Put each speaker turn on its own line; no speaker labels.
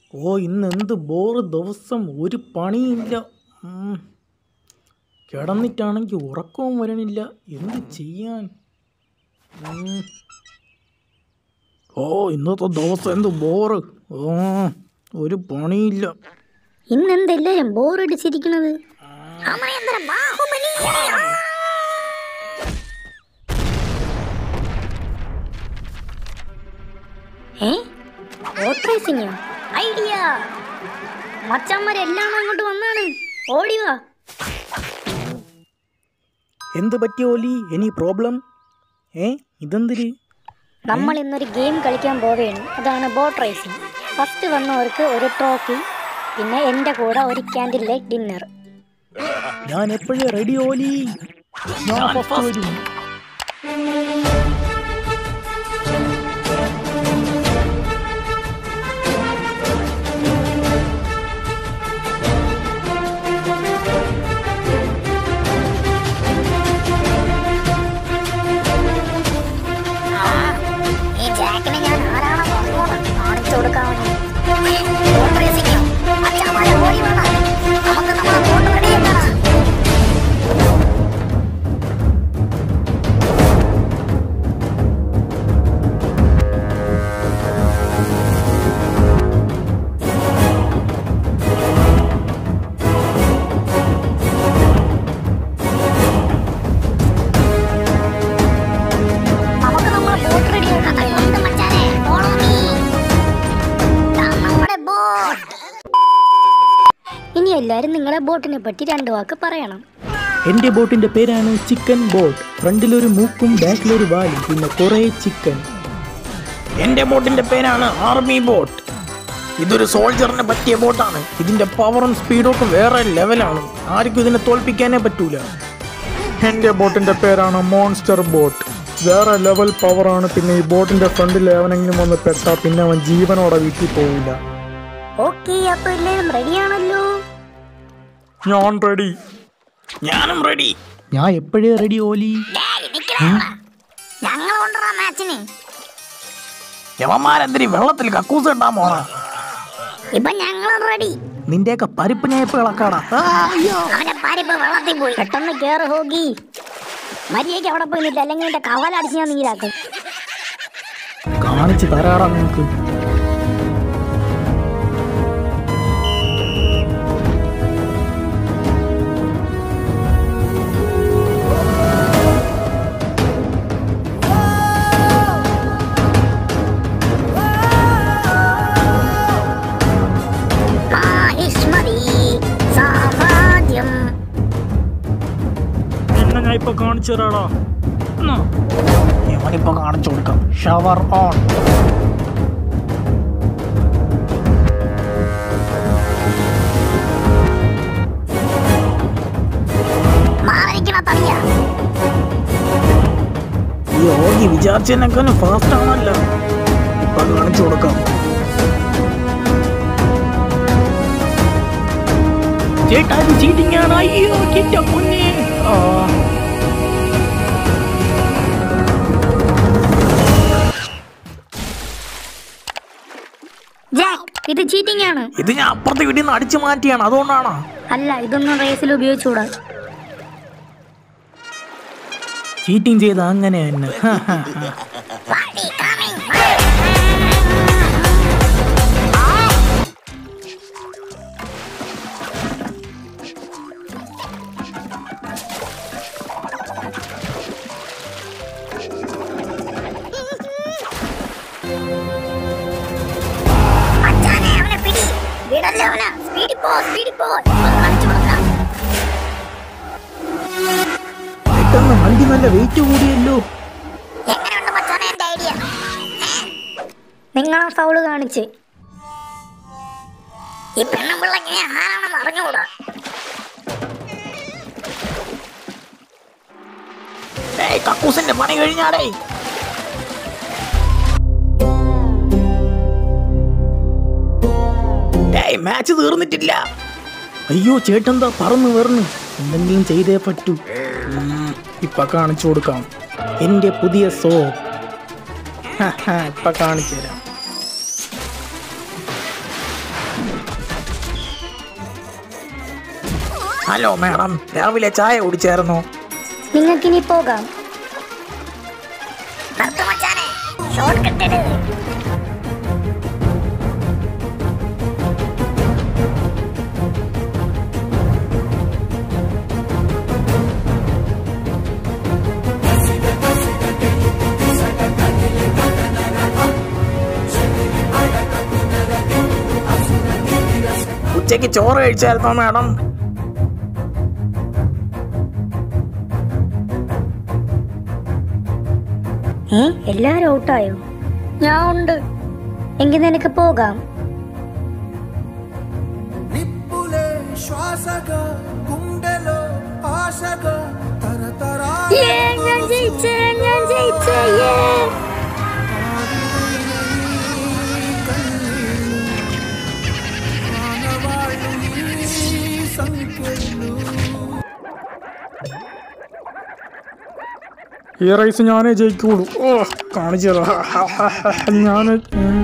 ഓ ഇന്ന് എന്ത് ബോറ് ദിവസം ഒരു പണിയില്ല ഉം. കിടന്നിട്ടാണെങ്കിൽ ഉറക്കവും വരണില്ല എന്ത് ചെയ്യാൻ ഉം. ഓ ഇന്നത്തെ ദിവസം എന്ത് ബോറ് ഓ ഒരു പണിയില്ല
ഇന്നെന്തെല്ലാരും ബോറടിച്ചിരിക്കണത് അമരേന്ദ്ര ബാഹുബലി ഏ ബോട്ട് റേസിംഗോ ഐഡിയ മച്ചന്മാരെല്ലാം അങ്ങോട്ട് വന്നാണ് ഓടി വാ
എന്ത് പറ്റിയ ഓലി എനി പ്രോബ്ലം ഏ ഇതെന്തിര്
നമ്മൾ ഇന്നൊരു ഗെയിം കളിക്കാൻ പോവുകയാണ് അതാണ് ബോട്ട് റേസിംഗ് ഫസ്റ്റ് വന്നവർക്ക് ഒരു ട്രോഫി പിന്നെ എൻ്റെ കൂടെ ഒരു ക്യാൻഡിൽ ലൈറ്റ് ഡിന്നർ
ഞാൻ എപ്പോഴും റെഡി ഓലി ഞാൻ ഫസ്റ്റ് വരും
ഈ ജാക്കിനെ ഞാൻ ആരാണെന്ന് അറിയണം കാണിച്ചു കൊടുക്കാൻ വേണ്ടി ബോട്ട് റേസിംഗോ അച്ഛന്മാരെ ഓടി വേണം നമുക്ക് നമ്മളെ ബോട്ട് റെഡിയാക്കണം നമുക്ക് നമ്മളെ ബോട്ട് റെഡിയാക്കാം അതുകൊണ്ട് മച്ചാനെ follow me. ദാ നമ്മുടെ ബോട്ട് ഇനി എല്ലാരും നിങ്ങളെ ബോട്ടിനെ പറ്റി രണ്ടു വാക്ക് പറയണം
എൻ്റെ ബോട്ടിൻ്റെ പേരാണ് ചിക്കൻ ബോട്ട് ഫ്രണ്ടിലൊരു മൂക്കും ബാക്കിലൊരു വാലും പിന്നെ കുറേ ചിക്കൻ എൻ്റെ ബോട്ടിൻ്റെ പേരാണ് ആർമി ബോട്ട് ഇതൊരു സോൾജറിന് പറ്റിയ ബോട്ടാണ് ഇതിൻ്റെ പവറും സ്പീഡും ഒക്കെ വേറെ ലെവലാണ് ആർക്കും ഇതിനെ തോൽപ്പിക്കാനേ പറ്റൂല
എൻ്റെ ബോട്ടിൻ്റെ പേരാണ് മോൺസ്റ്റർ ബോട്ട് വേറെ ലെവൽ പവറാണ് പിന്നെ ഈ ബോട്ടിൻ്റെ ഫ്രണ്ടിൽ എവനെങ്കിലും വന്ന് പെട്ടാ പിന്നെ അവൻ ജീവനോടെ വീട്ടിൽ പോവില്ല
ഓക്കെ അപ്പൊ എല്ലാരും റെഡിയാണല്ലോ
ഞാൻ റെഡി
ഞാനും റെഡി ഞാൻ എപ്പോഴേ റെഡി ഓലി
ഞങ്ങൾ കൊണ്ടുവരാ മാച്ചിന്
യവന്മാരെന്തിരി വെള്ളത്തിൽ കക്കൂസ് ഇടാൻ പോണ
ഇപ്പൊ ഞങ്ങൾ റെഡി
നിന്റെയൊക്കെ പരിപ്പ് ഞാൻ ഇപ്പൊ ഇളക്കാടാ ആ, അയ്യോ.
അവന്റെ പരിപ്പ് വെള്ളത്തിൽ പോയി പെട്ടെന്ന് കേറ് ഹോഗി മര്യാദയ്ക്ക് അവിടെ പോയി നില്ല അല്ലെങ്കിൽ എന്റെ കവലടിച്ച് ഞാൻ നീരാക്കും
കാണിച്ച് തരാടാ നിനക്ക്
മാഹിഷ്മതി സാമ്രാജ്യം
എന്നെ ഞാൻ ഇപ്പൊ കാണിച്ചു തരാടാ ഇവനിപ്പോ കാണിച്ചു കൊടുക്കാം ഷവർ ഓൺ
മാറിക്കണ തളിയ
ഈ ഓഗി വിചാരിച്ചതിനേക്കാളും ഫാസ്റ്റ് ആണല്ലോ ഇപ്പൊ കാണിച്ചു കൊടുക്കാം ചേട്ടാ ഇത് ചീറ്റിംഗ് ആണ് അയ്യോ കിറ്റ പൊന്നെ ആ
ജാക്ക് ഇത് ചീറ്റിംഗ് ആണ്
ഇത് ഞാൻ അപ്പുറത്തെ വീട്ടിൽ നിന്ന് അടിച്ചു മാറ്റിയാണ് അതുകൊണ്ടാണോ
അല്ല ഇതൊന്നും റേസിൽ ഉപയോഗിച്ചുകൂടാ
ചീറ്റിംഗ് ചെയ്ത അങ്ങനെ തന്നെ ഹ, ഹ, ഹ.
മച്ചാനെ അവനെ പിടി വിടല്ലേ അവനെ സ്പീഡിൽ പോ സ്പീഡിൽ പോ കാണിച്ചു കൊടുക്കാം
പെട്ടെന്ന് വണ്ടി നല്ല വെയിറ്റ് കൂടിയല്ലോ
എങ്ങനെയുണ്ട് മച്ചാനെ എന്റെ ഐഡിയ നിങ്ങളാ ഫൗള് കാണിച്ച് ഈ പെണ്ണുമ്പിള്ളക്ക് ഞാൻ ആരാണെന്ന് അറിഞ്ഞുകൂടാ
ഏയ് കക്കൂസിന്റെ പണി കഴിഞ്ഞാടേ ഏയ് മാച്ച് തീർന്നിട്ടില്ല അയ്യോ ചേട്ടെന്താ പറന്ന് വേർന്ന് എന്തെങ്കിലും ചെയ്തേ പറ്റൂ ഉം, ഇപ്പൊ കാണിച്ചു കൊടുക്കാം എന്റെ പുതിയ സോ ഇപ്പൊ കാണിച്ചു തരാം ഹലോ മാഡം രാവിലെ ചായ കുടിച്ചായിരുന്നോ
നിങ്ങൾക്കിനി പോകാം നിർത്ത് മച്ചാനെ ഷോർട്ട് കട്ട് എടുക്ക്
ഉച്ചയ്ക്ക് ചോറ് കഴിച്ചായിരുന്നോ മാഡം
ഏ എല്ലാരും ഔട്ടായോ ഞാൻ ഉണ്ട് എങ്കിൽ നിനക്ക് പോകാം
నిప్పులే శ్వాసగా గుండెలో ఆశగా తరతరా
ഞാൻ ജയിച്ചേ ഞാൻ ജയിച്ചേ
సంఖ్యలు
ഈ റേസ് ഞാനേ ജയിക്കുള്ളൂ ഓ കാണിച്ചു ഞാൻ